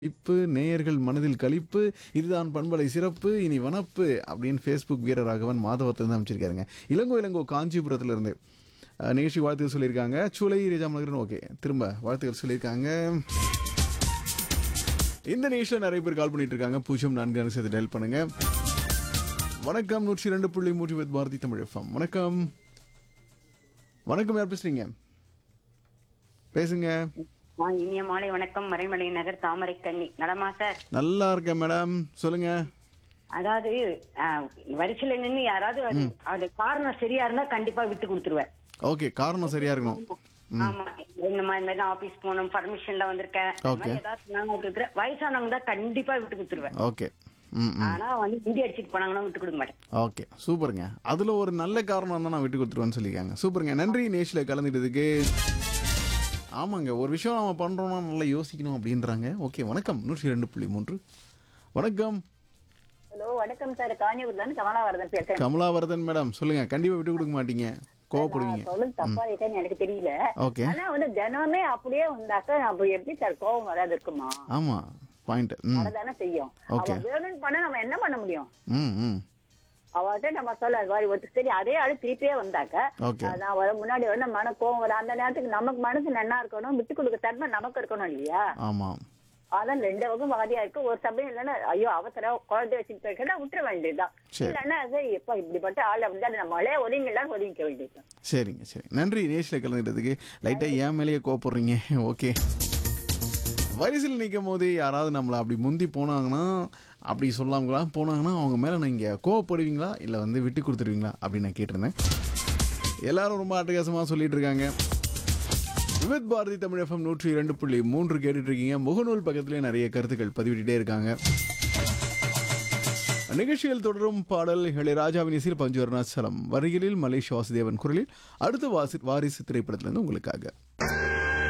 களிப்பு நேயர்கள் மனதில் களிப்பு இதுதான் பண்பலை சிறப்பு இனி வனப்பு அப்படின்னு ஃபேஸ்புக் வீரராகவன் மாதவத்திலிருந்து அமைச்சிருக்காருங்க இளங்கோ இளங்கோ காஞ்சிபுரத்துல இருந்து அஹ், நிகழ்ச்சி வாழ்த்துக்கள் சொல்லியிருக்காங்க சூளை ரேஜாமலகரன் ஓகே திரும்ப வாழ்த்துக்கள் சொல்லியிருக்காங்க இந்த நிகழ்ச்சியில் நிறைய பேர் கால் பண்ணிட்டு இருக்காங்க பூஜ்ஜியம் நான்கு அனு சேர்த்து டெல் பண்ணுங்க வணக்கம் நூற்றி ரெண்டு புள்ளி மூன்று வித் பாரதி தமிழ் எஃப்எம் வணக்கம் வணக்கம் யார் பேசுறீங்க பேசுங்க ஆ, இனிய மாலை வணக்கம் மறைமலை நகர் தாமரை கண்ணி நலமா சார் நல்லா இருக்கேன் மேடம் சொல்லுங்க அதாவது ஆ, வரிசையில நின்னு யாராவது அது அது காரணம் சரியா இருந்தா கண்டிப்பா விட்டு கொடுத்துருவேன் ஓகே காரணம் சரியா இருக்கணும் ஆமா இந்த மாதிரி மாதிரி நான் ஆபீஸ் போகணும் பர்மிஷன்ல வந்திருக்கேன் இந்த மாதிரி Okay. ஏதாவது சொன்னாங்க விட்டு கொடுத்துருவேன். வயசானவங்க தான் கண்டிப்பா விட்டு கொடுத்துருவேன் ஓகே ம் ம் ஆனா வந்து இந்தி அடிச்சிட்டு போனாங்கன்னா விட்டு கொடுக்க மாட்டேன் ஓகே சூப்பருங்க அதில் ஒரு நல்ல காரணம் தான் நான் விட்டு கொடுத்துருவேன்னு சொல்லியிருக்காங்க சூப்பருங்க நன்றி நேஷில் கலந்துட்டதுக்கு ஆமாங்க ஒரு விஷயம் நம்ம பண்ணுறோம்னா நல்லா யோசிக்கணும் அப்படின்றாங்க ஓகே வணக்கம் நூற்றி ரெண்டு புள்ளி மூன்று வணக்கம் ஹலோ வணக்கம் சார் காஞ்சிபுரம் கமலாவரதன் பேசுறேன் கமலாவர்தன் மேடம் சொல்லுங்க கண்டிப்பாக விட்டு கொடுக்க மாட்டீங்க கோவப்படுவீங்க சொல்லுங்க தப்பா இருக்கேன்னு எனக்கு தெரியல ஓகே ஆனா வந்து தினமே அப்படியே வந்தாக்கா அப்ப எப்படி சார் கோவம் வராது இருக்குமா ஆமாம் பாயிண்ட் ம் அதுதானே செய்யும் Okay. அவ வேணும்னு பண்ணா நம்ம என்ன பண்ண முடியும் ம் ம் அவர்கிட்ட நம்ம சொல்ல அது மாதிரி ஒரு சரி அதே ஆளு திருப்பியே வந்தாக்க ஓகே அஹ் நான் வர முன்னாடி வந்து மன கோவம் வரும் அந்த நேரத்துக்கு நமக்கு மனசு நன்னா இருக்கணும் விட்டு கொடுக்க தன்மை நமக்கு இருக்கணும் இல்லையா ஆமாம் அதான் ரெண்டு வகும் வாதியா இருக்கு ஒரு சமயம் இல்லைன்னா ஐயோ அவசரம் குழந்தை வச்சுட்டு போயிருக்கா விட்டுற வேண்டியதுதான் சரி. இல்லைன்னா சரி எப்ப இப்படிப்பட்ட ஆள் வந்து நம்மளே ஒதுங்கலாம் ஒதுங்கிக்க வேண்டியதுதான் சரிங்க சரி நன்றி நேஷில் கலந்துட்டதுக்கு லைட்டாக ஏன் மேலேயே கோவப்படுறீங்க ஓகே வரிசையில் நிற்கும் போது யாராவது நம்மளை அப்படி முந்தி போனாங்கன்னா அப்படி சொல்லாமங்களா போனாங்கன்னா அவங்க மேலே நீங்கள் கோவப்படுவீங்களா இல்லை வந்து விட்டு கொடுத்துருவீங்களா அப்படின்னு நான் கேட்டிருந்தேன் எல்லாரும் ரொம்ப அட்டகாசமாக சொல்லிட்டு இருக்காங்க விவித் பாரதி தமிழ் எஃப்எம் நூற்றி இரண்டு புள்ளி மூன்று கேட்டுட்டு இருக்கீங்க முகநூல் பக்கத்துலேயே நிறைய கருத்துக்கள் பதிவிட்டுட்டே இருக்காங்க நிகழ்ச்சியில் தொடரும் பாடல் இளையராஜாவின் இசையில் பஞ்சு அருணாச்சலம் வரிகளில் மலேஷ் வாசுதேவன் குரலில் அடுத்த வாசி வாரிசு திரைப்படத்திலிருந்து உங்களுக்காக